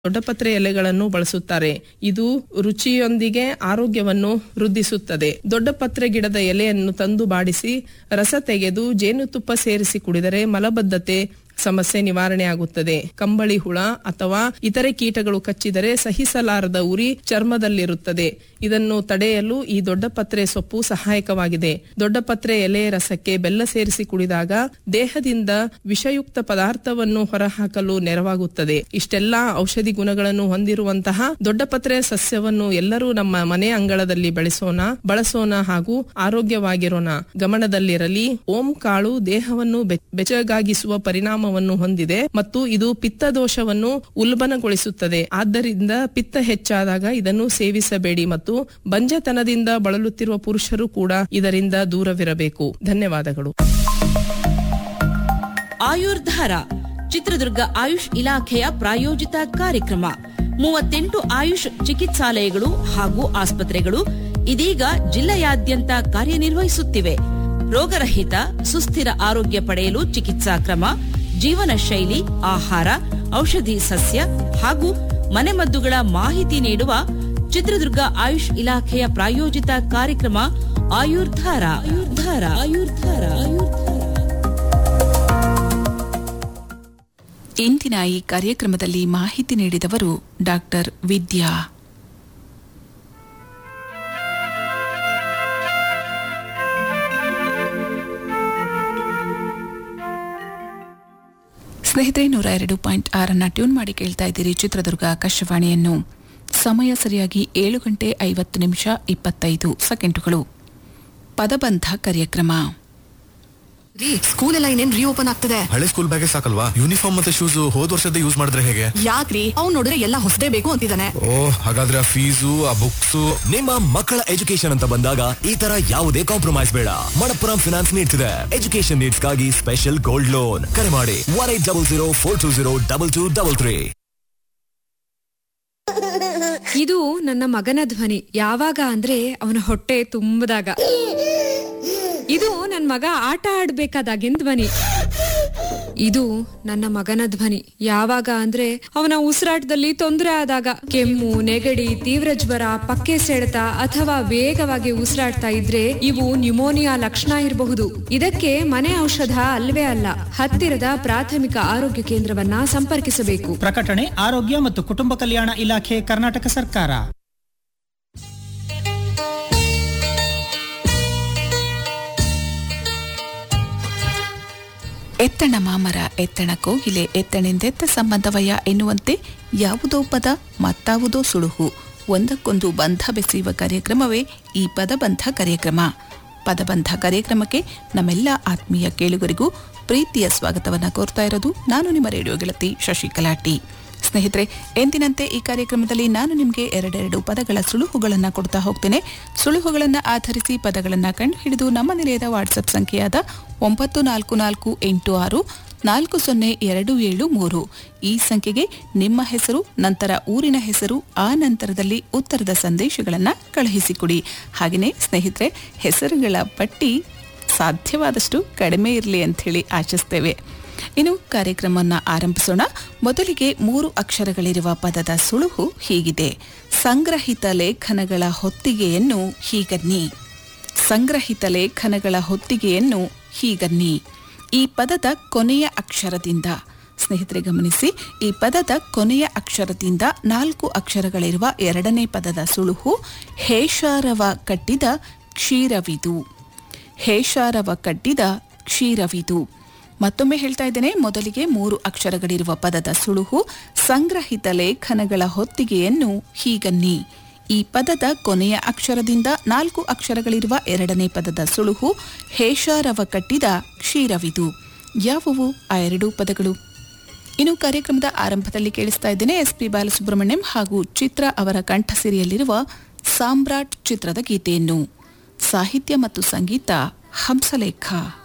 ದೊಡ್ಡಪತ್ರೆ ಎಲೆಗಳನ್ನು ಬಳಸುತ್ತಾರೆ ಇದು ರುಚಿಯೊಂದಿಗೆ ಆರೋಗ್ಯವನ್ನು ವೃದ್ಧಿಸುತ್ತದೆ ದೊಡ್ಡಪತ್ರೆ ಗಿಡದ ಎಲೆಯನ್ನು ತಂದು ಬಾಡಿಸಿ ರಸ ತೆಗೆದು ಜೇನುತುಪ್ಪ ಸೇರಿಸಿ ಕುಡಿದರೆ ಮಲಬದ್ಧತೆ ಸಮಸ್ಯೆ ನಿವಾರಣೆ ಆಗುತ್ತದೆ ಕಂಬಳಿ ಹುಳ ಅಥವಾ ಇತರೆ ಕೀಟಗಳು ಕಚ್ಚಿದರೆ ಸಹಿಸಲಾರದ ಉರಿ ಚರ್ಮದಲ್ಲಿರುತ್ತದೆ ಇದನ್ನು ತಡೆಯಲು ಈ ದೊಡ್ಡಪತ್ರೆ ಸೊಪ್ಪು ಸಹಾಯಕವಾಗಿದೆ ದೊಡ್ಡಪತ್ರೆ ಎಲೆ ರಸಕ್ಕೆ ಬೆಲ್ಲ ಸೇರಿಸಿ ಕುಡಿದಾಗ ದೇಹದಿಂದ ವಿಷಯುಕ್ತ ಪದಾರ್ಥವನ್ನು ಹೊರಹಾಕಲು ನೆರವಾಗುತ್ತದೆ ಇಷ್ಟೆಲ್ಲಾ ಔಷಧಿ ಗುಣಗಳನ್ನು ಹೊಂದಿರುವಂತಹ ದೊಡ್ಡಪತ್ರೆ ಸಸ್ಯವನ್ನು ಎಲ್ಲರೂ ನಮ್ಮ ಮನೆ ಅಂಗಳದಲ್ಲಿ ಬೆಳೆಸೋಣ ಬಳಸೋಣ ಹಾಗೂ ಆರೋಗ್ಯವಾಗಿರೋಣ ಗಮನದಲ್ಲಿರಲಿ ಓಂ ಕಾಳು ದೇಹವನ್ನು ಬೆ- ಬೆಚ್ಚಗಾಗಿಸುವ ಪರಿಣಾಮವನ್ನು ಹೊಂದಿದೆ ಮತ್ತು ಇದು ಪಿತ್ತ ದೋಷವನ್ನು ಉಲ್ಬಣಗೊಳಿಸುತ್ತದೆ ಆದ್ದರಿಂದ ಪಿತ್ತ ಹೆಚ್ಚಾದಾಗ ಇದನ್ನು ಸೇವಿಸಬೇಡಿ ಮತ್ತು ಬಂಜತನದಿಂದ ಬಳಲುತ್ತಿರುವ ಪುರುಷರು ಕೂಡ ಇದರಿಂದ ದೂರವಿರಬೇಕು ಧನ್ಯವಾದಗಳು ಆಯುರ್ಧಾರ ಚಿತ್ರದುರ್ಗ ಆಯುಷ್ ಇಲಾಖೆಯ ಪ್ರಾಯೋಜಿತ ಕಾರ್ಯಕ್ರಮ ಮೂವತ್ತೆಂಟು ಆಯುಷ್ ಚಿಕಿತ್ಸಾಲಯಗಳು ಹಾಗೂ ಆಸ್ಪತ್ರೆಗಳು ಇದೀಗ ಜಿಲ್ಲೆಯಾದ್ಯಂತ ಕಾರ್ಯನಿರ್ವಹಿಸುತ್ತಿವೆ ರೋಗರಹಿತ ಸುಸ್ಥಿರ ಆರೋಗ್ಯ ಪಡೆಯಲು ಚಿಕಿತ್ಸಾ ಕ್ರಮ ಜೀವನ ಶೈಲಿ ಆಹಾರ ಔಷಧಿ ಸಸ್ಯ ಹಾಗೂ ಮನೆಮದ್ದುಗಳ ಮಾಹಿತಿ ನೀಡುವ ಚಿತ್ರದುರ್ಗ ಆಯುಷ್ ಇಲಾಖೆಯ ಪ್ರಾಯೋಜಿತ ಕಾರ್ಯಕ್ರಮ ಆಯುರ್ಧಾರ ಆಯುರ್ಧಾರ ಆಯುರ್ಧಾರ ಆಯುರ್ಧಾರ ಇಂದಿನ ಈ ಕಾರ್ಯಕ್ರಮದಲ್ಲಿ ಮಾಹಿತಿ ನೀಡಿದವರು ಡಾಕ್ಟರ್ ವಿದ್ಯಾ ಸ್ನೇಹಿತರೆ ನೂರ ಎರಡು ಪಾಯಿಂಟ್ ಆರನ್ನ ಟ್ಯೂನ್ ಮಾಡಿ ಕೇಳ್ತಾ ಇದ್ದೀರಿ ಚಿತ್ರದುರ್ಗ ಆಕಾಶವಾಣಿಯನ್ನು ಸಮಯ ಸರಿಯಾಗಿ ಏಳು ಗಂಟೆ ಐವತ್ತು ನಿಮಿಷ ಇಪ್ಪತ್ತೈದು ಸೆಕೆಂಡುಗಳು ಪದಬಂಧ ಕಾರ್ಯಕ್ರಮ ರೀ ಸ್ಕೂಲ್ ಎಲ್ಲ ಇನ್ನೇನ್ ರೀಓಪನ್ ಆಗ್ತದೆ ಹಳೆ ಸ್ಕೂಲ್ ಬ್ಯಾಗೆ ಸಾಕಲ್ವಾ ಯೂನಿಫಾರ್ಮ್ ಮತ್ತೆ ಶೂಸ್ ಹೋದ್ ವರ್ಷದ ಯೂಸ್ ಮಾಡಿದ್ರೆ ಹೇಗೆ ಯಾಕ್ರಿ ಅವ್ನ್ ನೋಡಿದ್ರೆ ಎಲ್ಲ ಹೊಸದೇ ಬೇಕು ಅಂತಿದ್ದಾನೆ ಓ ಹಾಗಾದ್ರೆ ಆ ಫೀಸು ಆ ಬುಕ್ಸ್ ನಿಮ್ಮ ಮಕ್ಕಳ ಎಜುಕೇಶನ್ ಅಂತ ಬಂದಾಗ ಈ ತರ ಯಾವುದೇ ಕಾಂಪ್ರಮೈಸ್ ಬೇಡ ಮಣಪ್ಪುರಂ ಫಿನಾನ್ಸ್ ನೀಡ್ತಿದೆ ಎಜುಕೇಶನ್ ನೀಡ್ಸ್ ಗಾಗಿ ಸ್ಪೆಷಲ್ ಗೋಲ್ಡ್ ಲೋನ್ ಕರೆ ಮಾಡಿ one eight double zero four two zero double two double three ಇದು ನನ್ನ ಮಗನ ಧ್ವನಿ ಯಾವಾಗ ಅಂದ್ರೆ ಅವನ ಹೊಟ್ಟೆ ತುಂಬದಾಗ ಇದು ನನ್ನ ಮಗ ಆಟ ಆಡ್ಬೇಕಾದಾಗಿನ ಧ್ವನಿ ಇದು ನನ್ನ ಮಗನ ಧ್ವನಿ ಯಾವಾಗ ಅಂದ್ರೆ ಅವನ ಉಸಿರಾಟದಲ್ಲಿ ತೊಂದರೆ ಆದಾಗ ಕೆಮ್ಮು ನೆಗಡಿ ತೀವ್ರ ಜ್ವರ ಪಕ್ಕೆ ಸೆಳೆತ ಅಥವಾ ವೇಗವಾಗಿ ಉಸಿರಾಡ್ತಾ ಇದ್ರೆ ಇವು ನ್ಯುಮೋನಿಯಾ ಲಕ್ಷಣ ಇರಬಹುದು ಇದಕ್ಕೆ ಮನೆ ಔಷಧ ಅಲ್ವೇ ಅಲ್ಲ ಹತ್ತಿರದ ಪ್ರಾಥಮಿಕ ಆರೋಗ್ಯ ಕೇಂದ್ರವನ್ನ ಸಂಪರ್ಕಿಸಬೇಕು ಪ್ರಕಟಣೆ ಆರೋಗ್ಯ ಮತ್ತು ಕುಟುಂಬ ಕಲ್ಯಾಣ ಇಲಾಖೆ ಕರ್ನಾಟಕ ಸರ್ಕಾರ ಎತ್ತಣ ಮಾಮರ ಎತ್ತಣ ಕೋಗಿಲೆ ಎತ್ತಣೆಂದೆತ್ತ ಸಂಬಂಧವಯ ಎನ್ನುವಂತೆ ಯಾವುದೋ ಪದ ಮತ್ತಾವುದೋ ಸುಳುಹು ಒಂದಕ್ಕೊಂದು ಬಂಧ ಬೆಸೆಯುವ ಕಾರ್ಯಕ್ರಮವೇ ಈ ಪದಬಂಧ ಕಾರ್ಯಕ್ರಮ ಪದಬಂಧ ಕಾರ್ಯಕ್ರಮಕ್ಕೆ ನಮ್ಮೆಲ್ಲ ಆತ್ಮೀಯ ಕೇಳುಗರಿಗೂ ಪ್ರೀತಿಯ ಸ್ವಾಗತವನ್ನ ಕೋರ್ತಾ ಇರೋದು ನಾನು ನಿಮ್ಮ ರೇಡಿಯೋ ಗೆಳತಿ ಶಶಿಕಲಾಟಿ ಸ್ನೇಹಿತರೆ ಎಂದಿನಂತೆ ಈ ಕಾರ್ಯಕ್ರಮದಲ್ಲಿ ನಾನು ನಿಮಗೆ ಎರಡೆರಡು ಪದಗಳ ಸುಳುಹುಗಳನ್ನು ಕೊಡ್ತಾ ಹೋಗ್ತೇನೆ ಸುಳುಹುಗಳನ್ನು ಆಧರಿಸಿ ಪದಗಳನ್ನು ಕಂಡುಹಿಡಿದು ನಮ್ಮ ನಿಲಯದ ವಾಟ್ಸಪ್ ಸಂಖ್ಯೆಯಾದ ಒಂಬತ್ತು ನಾಲ್ಕು ನಾಲ್ಕು ಎಂಟು ಆರು ನಾಲ್ಕು ಸೊನ್ನೆ ಎರಡು ಏಳು ಮೂರು ಈ ಸಂಖ್ಯೆಗೆ ನಿಮ್ಮ ಹೆಸರು ನಂತರ ಊರಿನ ಹೆಸರು ಆ ನಂತರದಲ್ಲಿ ಉತ್ತರದ ಸಂದೇಶಗಳನ್ನು ಕಳುಹಿಸಿಕೊಡಿ ಹಾಗೆಯೇ ಸ್ನೇಹಿತರೆ ಹೆಸರುಗಳ ಪಟ್ಟಿ ಸಾಧ್ಯವಾದಷ್ಟು ಕಡಿಮೆ ಇರಲಿ ಅಂಥೇಳಿ ಆಶಿಸ್ತೇವೆ ಇನ್ನು ಕಾರ್ಯಕ್ರಮವನ್ನು ಆರಂಭಿಸೋಣ ಮೊದಲಿಗೆ ಮೂರು ಅಕ್ಷರಗಳಿರುವ ಪದದ ಸುಳುಹು ಹೀಗಿದೆ ಸಂಗ್ರಹಿತ ಲೇಖನಗಳ ಹೊತ್ತಿಗೆಯನ್ನು ಹೀಗನ್ನಿ ಸಂಗ್ರಹಿತ ಲೇಖನಗಳ ಹೊತ್ತಿಗೆಯನ್ನು ಹೀಗನ್ನಿ ಈ ಪದದ ಕೊನೆಯ ಅಕ್ಷರದಿಂದ ಸ್ನೇಹಿತರೆ ಗಮನಿಸಿ ಈ ಪದದ ಕೊನೆಯ ಅಕ್ಷರದಿಂದ ನಾಲ್ಕು ಅಕ್ಷರಗಳಿರುವ ಎರಡನೇ ಪದದ ಸುಳುಹು ಹೇಷಾರವ ಕಟ್ಟಿದ ಕ್ಷೀರವಿದು ಹೇಷಾರವ ಕಟ್ಟಿದ ಕ್ಷೀರವಿದು ಮತ್ತೊಮ್ಮೆ ಹೇಳ್ತಾ ಇದ್ದೇನೆ ಮೊದಲಿಗೆ ಮೂರು ಅಕ್ಷರಗಳಿರುವ ಪದದ ಸುಳುಹು ಸಂಗ್ರಹಿತ ಲೇಖನಗಳ ಹೊತ್ತಿಗೆಯನ್ನು ಹೀಗನ್ನಿ ಈ ಪದದ ಕೊನೆಯ ಅಕ್ಷರದಿಂದ ನಾಲ್ಕು ಅಕ್ಷರಗಳಿರುವ ಎರಡನೇ ಪದದ ಸುಳುಹು ಹೇಷಾರವ ಕಟ್ಟಿದ ಕ್ಷೀರವಿದು ಯಾವುವು ಆ ಎರಡೂ ಪದಗಳು ಇನ್ನು ಕಾರ್ಯಕ್ರಮದ ಆರಂಭದಲ್ಲಿ ಕೇಳಿಸ್ತಾ ಇದ್ದೇನೆ ಎಸ್ ಪಿ ಬಾಲಸುಬ್ರಹ್ಮಣ್ಯಂ ಹಾಗೂ ಚಿತ್ರ ಅವರ ಕಂಠಸಿರಿಯಲ್ಲಿರುವ ಸಾಮ್ರಾಟ್ ಚಿತ್ರದ ಗೀತೆಯನ್ನು ಸಾಹಿತ್ಯ ಮತ್ತು ಸಂಗೀತ ಹಂಸಲೇಖ